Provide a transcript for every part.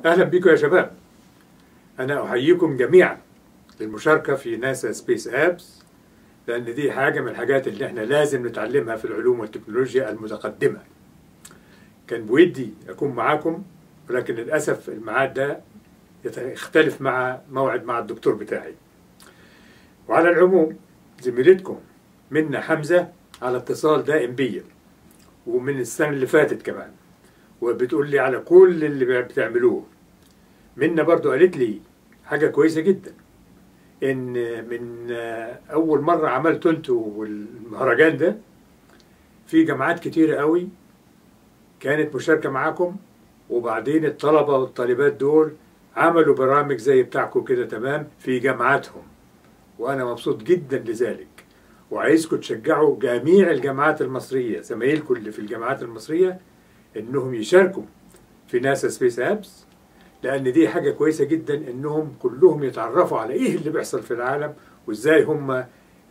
أهلا بكم يا شباب أنا أحييكم جميعا للمشاركة في ناسا سبيس أبس لأن دي حاجة من الحاجات اللي احنا لازم نتعلمها في العلوم والتكنولوجيا المتقدمة كان بودي أكون معاكم ولكن للأسف الميعاد ده يختلف مع موعد مع الدكتور بتاعي وعلى العموم زميلتكم منا حمزة على اتصال دائم بيا ومن السنة اللي فاتت كمان وبتقول لي على كل اللي بتعملوه منا برضو قالت لي حاجة كويسة جدا ان من اول مرة عملته انتوا والمهرجان ده في جامعات كتيرة قوي كانت مشاركة معاكم وبعدين الطلبة والطالبات دول عملوا برامج زي بتاعكم كده تمام في جامعاتهم وانا مبسوط جدا لذلك وعايزكم تشجعوا جميع الجامعات المصرية زمايلكم اللي في الجامعات المصرية انهم يشاركوا في ناسا سبيس ابس لان دي حاجة كويسة جدا انهم كلهم يتعرفوا على ايه اللي بيحصل في العالم وازاي هم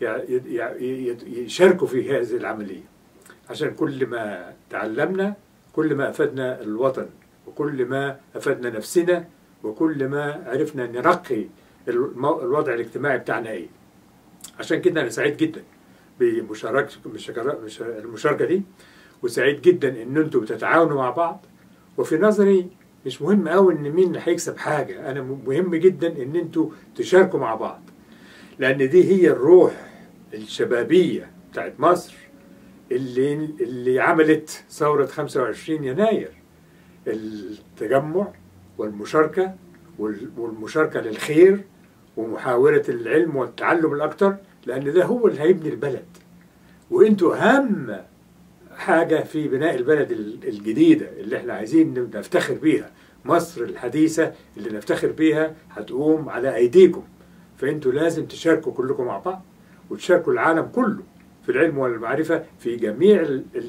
يشاركوا في هذه العملية عشان كل ما تعلمنا كل ما افدنا الوطن وكل ما افدنا نفسنا وكل ما عرفنا نرقي الوضع الاجتماعي بتاعنا ايه عشان كده انا سعيد جدا بمشاركه المشاركه دي وسعيد جدا ان انتوا بتتعاونوا مع بعض وفي نظري مش مهم قوي ان مين اللي هيكسب حاجه انا مهم جدا ان انتوا تشاركوا مع بعض لان دي هي الروح الشبابيه بتاعت مصر اللي اللي عملت ثوره 25 يناير التجمع والمشاركه والمشاركه للخير ومحاوله العلم والتعلم الاكثر لان ده هو اللي هيبني البلد وانتوا اهم حاجه في بناء البلد الجديده اللي احنا عايزين نفتخر بيها مصر الحديثه اللي نفتخر بيها هتقوم على ايديكم فانتوا لازم تشاركوا كلكم مع بعض وتشاركوا العالم كله في العلم والمعرفه في جميع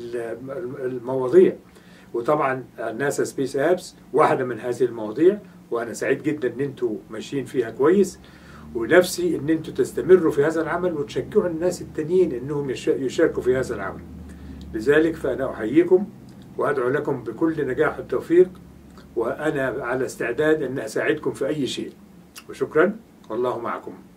المواضيع وطبعا ناسا سبيس ابس واحده من هذه المواضيع وانا سعيد جدا ان انتوا ماشيين فيها كويس ونفسي ان انتوا تستمروا في هذا العمل وتشجعوا الناس التانيين انهم يشاركوا في هذا العمل لذلك فانا احييكم وادعو لكم بكل نجاح والتوفيق وانا على استعداد ان اساعدكم في اي شيء وشكرا والله معكم